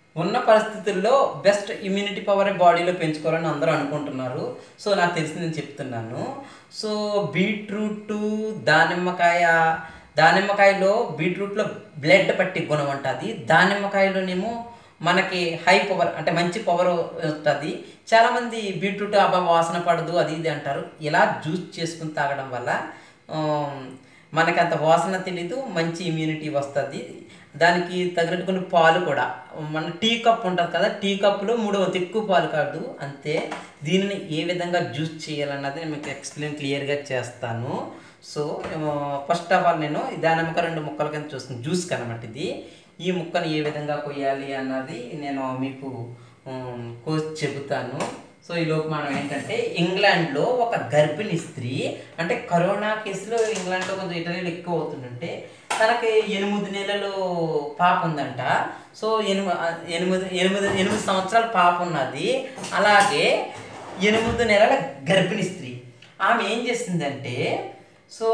ఉన్న పరిస్థితుల్లో best immunity power బాడీలో పెంచుకోవాలని అందరూ అనుకుంటున్నారు సో నాకు తెలిసి నేను చెప్తున్నాను సో బీట్రూట్ దానిమ్మకాయ దానిమ్మకాయలో బీట్రూట్లో బ్లడ్ పట్టి గుణం ఉంటుంది దానిమ్మకాయలోనేమో మనకి హై పవర్ అంటే మంచి పవర్ వస్తుంది చాలామంది బీట్రూట్ అబ్బా వాసన పడదు అది ఇది అంటారు ఇలా జ్యూస్ చేసుకుని తాగడం వల్ల ఆమ్, మనకి అంత వాసన తెలీదు మంచి ఇమ్యూనిటీ వస్తుంది దానికి తగినట్టు కొన్ని పాలు కూడా మన టీ కప్ ఉంటుంది కదా టీ కప్లో మూడవ ఎక్కువ పాలు కాదు అంతే దీనిని ఏ విధంగా జ్యూస్ చేయాలన్నది నేను మీకు ఎక్స్ప్లెయిన్ క్లియర్గా చేస్తాను సో ఫస్ట్ ఆఫ్ ఆల్ నేను ఈ దానిమ్మక రెండు ముక్కల కింద చూస్తాను జ్యూస్ కనమాట ఇది ఈ ముక్కను ఏ విధంగా కొయ్యాలి అన్నది నేను మీకు ఉమ్, కోసి చెబుతాను సో ఈ లోపు మనం ఏంటంటే ఇంగ్లాండ్లో ఒక గర్భిణీ స్త్రీ అంటే కరోనా కేసులో ఇంగ్లాండ్లో కొంచెం ఇటలీలో ఎక్కువ అవుతుందంటే తనకి ఎనిమిది నెలలు పాప ఉందంట సో ఎనిమిది ఎనిమిది ఎనిమిది ఎనిమిది సంవత్సరాల పాప ఉన్నది అలాగే ఎనిమిది నెలల గర్భిణీ స్త్రీ ఆమె ఏం చేసిందంటే సో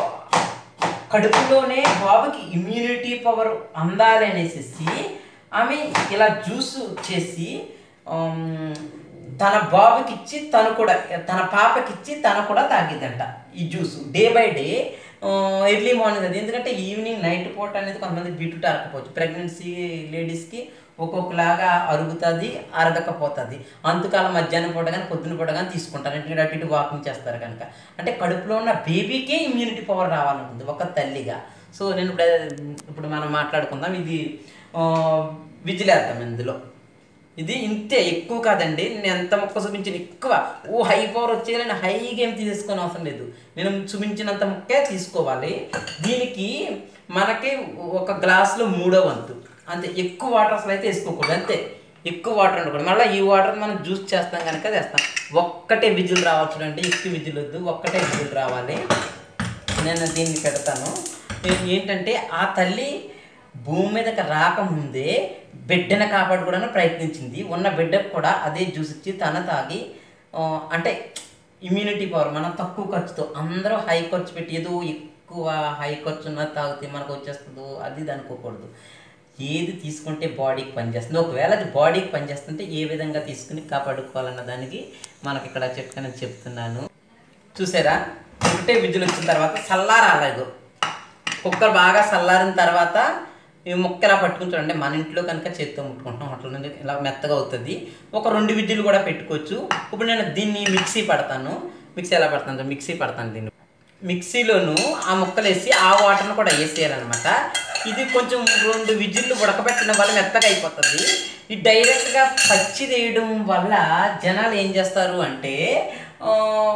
కడుపులోనే బాబుకి ఇమ్యూనిటీ పవర్ అందాలి అనేసి ఆమె ఇలా జ్యూస్ చేసి ఆమ్, తన బాబుకి ఇచ్చి తను కూడా తన పాపకిచ్చి తను కూడా తాగిద్దంట ఈ juice day by day early morning అది ఎందుకంటే ఈవినింగ్ నైట్ పూట అనేది కొంతమంది బీట్రూట్ అరకపోవచ్చు ప్రెగ్నెన్సీ లేడీస్కి ఒక్కొక్కలాగా అరుగుతుంది అరగకపోతుంది అందుకాల మధ్యాహ్నం పూట కానీ పొద్దున పూట కానీ తీసుకుంటారు ఎందుకంటే అటు ఇటు వాకింగ్ చేస్తారు కనుక అంటే కడుపులో ఉన్న బేబీకే ఇమ్యూనిటీ పవర్ రావాలనుకుంది ఒక తల్లిగా సో నేను ఇప్పుడు ఇప్పుడు మనం మాట్లాడుకుందాం ఇది విజిలేద్దాం ఇందులో ఇది ఇంతే ఎక్కువ కాదండి నేను ఎంత మొక్క చూపించిన ఎక్కువ ఓ హై పవర్ వచ్చేయాలని హైగా ఏం తీసుకోని అవసరం లేదు నేను చూపించినంత మొక్కే తీసుకోవాలి దీనికి మనకి ఒక గ్లాసులో మూడో వంతు అంతే ఎక్కువ వాటర్ అసలు అయితే వేసుకోకూడదు అంతే ఎక్కువ వాటర్ ఉండకూడదు మళ్ళీ ఈ వాటర్ మనం జ్యూస్ చేస్తాం కనుక చేస్తాం ఒక్కటే విజిల్ రావాలి చూడండి ఎక్కువ విజిల్ వద్దు ఒక్కటే విజిల్ రావాలి నేను దీన్ని పెడతాను ఏ- ఏంటంటే ఆ తల్లి భూమి మీదకి రాకముందే బిడ్డను కాపాడుకోవడానికి ప్రయత్నించింది ఉన్న బిడ్డకు కూడా అదే జ్యూస్ ఇచ్చి తన తాగి ఆ, అంటే ఇమ్యూనిటీ పవర్ మనం తక్కువ ఖర్చుతో అందరూ హై ఖర్చు పెట్టి ఏదో ఎక్కువ హై ఖర్చు ఉన్న తాగితే మనకు వచ్చేస్తుందో అది ఇది అనుకోకూడదు ఏది తీసుకుంటే బాడీకి పనిచేస్తుంది ఒకవేళ అది బాడీకి పనిచేస్తుంటే ఏ విధంగా తీసుకుని కాపాడుకోవాలన్న దానికి మనకి ఇక్కడ చెప్తాను చెప్తున్నాను చూసారా ఒకటే విజులు వచ్చిన తర్వాత చల్లారాలేదు కుక్కర్ బాగా చల్లారిన తర్వాత ఈ ముక్క ఇలా పట్టుకుని చూడండి మన ఇంట్లో కనుక చేత్తో ముట్టుకుంటాం అట్లా నుండి ఇలా మెత్తగా అవుతుంది ఒక రెండు విద్యులు కూడా పెట్టుకోవచ్చు ఇప్పుడు నేను దీన్ని మిక్సీ పడతాను మిక్సీ ఎలా పడతాను మిక్సీ పడతాను దీన్ని మిక్సీలోను ఆ ముక్కలు వేసి ఆ వాటర్ను కూడా వేసేయాలన్నమాట ఇది కొంచెం రెండు విజిల్లు ఉడకబెట్టడం వల్ల మెత్తగా అయిపోతుంది ఈ డైరెక్ట్గా పచ్చి వేయడం వల్ల జనాలు ఏం చేస్తారు అంటే ఆ,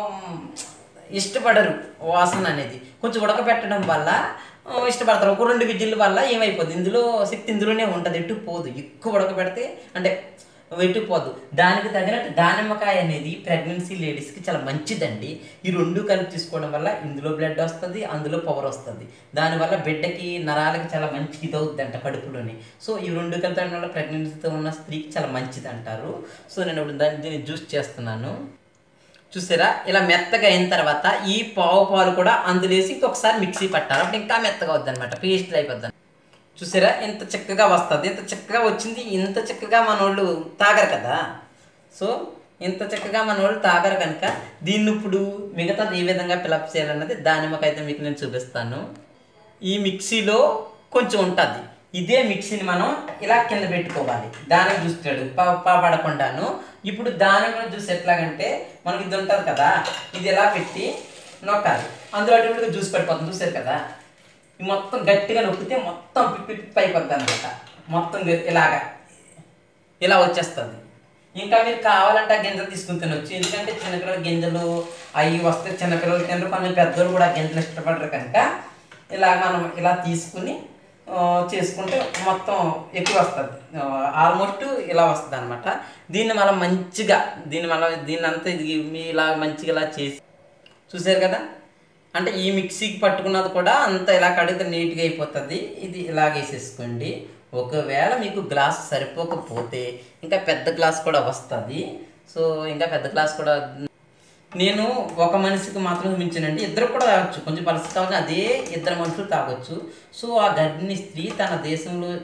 ఇష్టపడరు వాసన అనేది కొంచెం ఉడకబెట్టడం వల్ల ఆ, ఇష్టపడతారు ఒక రెండు విజిల్ వల్ల ఏమైపోద్ది ఇందులో శక్తి ఇందులోనే ఉంటుంది ఎటు పోదు ఎక్కువ ఉడకబెడితే అంటే వెట్టుపోదు దానికి తగినట్టు దానిమ్మకాయ అనేది ప్రెగ్నెన్సీ లేడీస్కి చాలా మంచిదండి ఈ రెండు కలిపి తీసుకోవడం వల్ల ఇందులో బ్లడ్ వస్తుంది అందులో పవర్ వస్తుంది దానివల్ల బిడ్డకి నరాలకి చాలా మంచి ఇది అవుద్ది అంట కడుపులోని సో ఈ రెండు కలిపి తాగడం వల్ల ప్రెగ్నెన్సీతో ఉన్న స్త్రీకి చాలా మంచిది అంటారు సో నేను ఇప్పుడు దాన్ని దీన్ని జ్యూస్ చేస్తున్నాను చూసారా ఇలా మెత్తగా అయిన తర్వాత ఈ పావు పాలు కూడా అందులో వేసి ఇంకొకసారి మిక్సీ పట్టాలి అప్పుడు ఇంకా మెత్తగా వద్దు అనమాట పేస్ట్ అయిపోద్ది చూసారా ఇంత చక్కగా వస్తుంది ఇంత చక్కగా వచ్చింది ఇంత చక్కగా మన వాళ్ళు తాగరు కదా సో ఇంత చక్కగా మన వాళ్ళు తాగరు కనుక దీన్ని ఇప్పుడు మిగతాది ఏ విధంగా ఫిలప్ చేయాలన్నది దానిమ్మకైతే మీకు నేను చూపిస్తాను ఈ మిక్సీలో కొంచెం ఉంటుంది ఇదే మిక్సీని మనం ఇలా కింద పెట్టుకోవాలి దానిమ్మ చూస్తాడు పడకుండాను ఇప్పుడు దానిమ్మ జ్యూస్ ఎట్లాగంటే మనకి ఇది ఉంటుంది కదా ఇది ఎలా పెట్టి నొక్కాలి అందులో అటువంటి జ్యూస్ పడిపోతుంది చూసారు కదా ఈ మొత్తం గట్టిగా నొక్కితే మొత్తం పిప్పి పిప్పి అయిపోద్ది అనమాట మొత్తం గ- ఇలాగా ఇలా వచ్చేస్తుంది ఇంకా మీరు కావాలంటే ఆ గింజలు తీసుకుని తినొచ్చు ఎందుకంటే చిన్నపిల్లల గింజలు అవి వస్తే చిన్నపిల్లలు తినరు కొంచెం పెద్దలు కూడా ఆ గింజలు ఇష్టపడరు కనుక ఇలా మనం ఇలా తీసుకుని ఆ, చేసుకుంటే మొత్తం ఎక్కువ వస్తుంది ఆల్మోస్ట్ ఇలా వస్తుంది అనమాట దీన్ని మనం మంచిగా దీన్ని మనం దీన్ని అంతా ఇది మీ ఇలా మంచిగా ఇలా చేసి చూసారు కదా అంటే ఈ మిక్సీకి పట్టుకున్నది కూడా అంత ఇలా కడిగితే నీట్గా అయిపోతుంది ఇది ఇలా వేసేసుకోండి ఒకవేళ మీకు గ్లాస్ సరిపోకపోతే ఇంకా పెద్ద గ్లాస్ కూడా వస్తుంది సో ఇంకా పెద్ద గ్లాస్ కూడా నేను ఒక మనిషికి మాత్రం మించినండి ఇద్దరు కూడా తాగొచ్చు కొంచెం పలస కావాలి అదే ఇద్దరు మనుషులు తాగొచ్చు సో ఆ గర్భిణీ స్త్రీ తన దేశంలో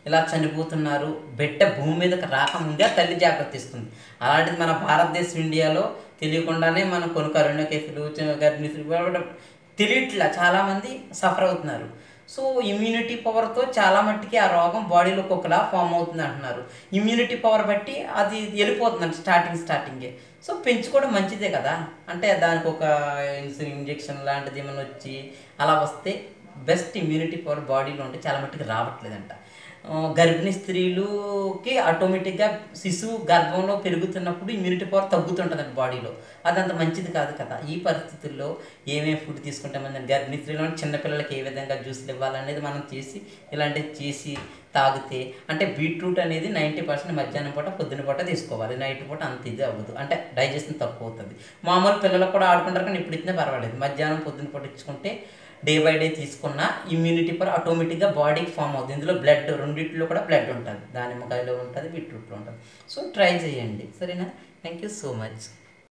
ఇలా చనిపోతున్నారు బిడ్డ భూమి మీదకి రాకముందే ఆ తల్లి జాగ్రత్త ఇస్తుంది అలాంటిది మన భారతదేశం ఇండియాలో తెలియకుండానే మనం కొన్ని కరోనా కేసులు చి- గర్భిణీ స్త్రీలు తెలియట్లా చాలామంది సఫర్ అవుతున్నారు సో ఇమ్యూనిటీ పవర్తో చాలా మట్టికి ఆ రోగం బాడీలో ఒకలా ఫామ్ అవుతుంది అంటున్నారు ఇమ్యూనిటీ పవర్ బట్టి అది వెళ్ళిపోతుంది స్టార్టింగ్ స్టార్టింగే సో పెంచుకోవడం మంచిదే కదా అంటే దానికి ఒక ఇన్సులిన్ ఇంజెక్షన్ లాంటిది ఏమైనా వచ్చి అలా వస్తే బెస్ట్ ఇమ్యూనిటీ పవర్ బాడీలో ఉంటే చాలా మట్టుకు రావట్లేదంట ఆ, గర్భిణీ స్త్రీలుకి ఆటోమేటిక్గా శిశువు గర్భంలో పెరుగుతున్నప్పుడు ఇమ్యూనిటీ పవర్ తగ్గుతుంటుంది బాడీలో అదంత మంచిది కాదు కదా ఈ పరిస్థితుల్లో ఏమేమి ఫుడ్ తీసుకుంటే మన గర్భిణీ స్త్రీలు చిన్నపిల్లలకి ఏ విధంగా జ్యూస్లు ఇవ్వాలనేది మనం చేసి ఇలాంటివి చేసి తాగితే అంటే బీట్రూట్ అనేది నైంటీ పర్సెంట్ మధ్యాహ్నం పూట పొద్దున పూట తీసుకోవాలి నైట్ పూట అంత ఇది అవ్వదు అంటే డైజెషన్ తక్కువ అవుతుంది మామూలు పిల్లలకు కూడా ఆడుకుంటారు కానీ ఇప్పుడు ఇచ్చినా పర్వాలేదు మధ్యాహ్నం పొద్దున పూట ఇచ్చుకుంటే డే బై డే తీసుకున్న ఇమ్యూనిటీ పవర్ ఆటోమేటిక్గా బాడీకి ఫామ్ అవుతుంది ఇందులో బ్లడ్ రెండిట్లో కూడా బ్లడ్ ఉంటుంది దానిమ్మకాయలో ఉంటుంది బీట్రూట్లో ఉంటుంది సో ట్రై చేయండి సరేనా థ్యాంక్ యూ సో మచ్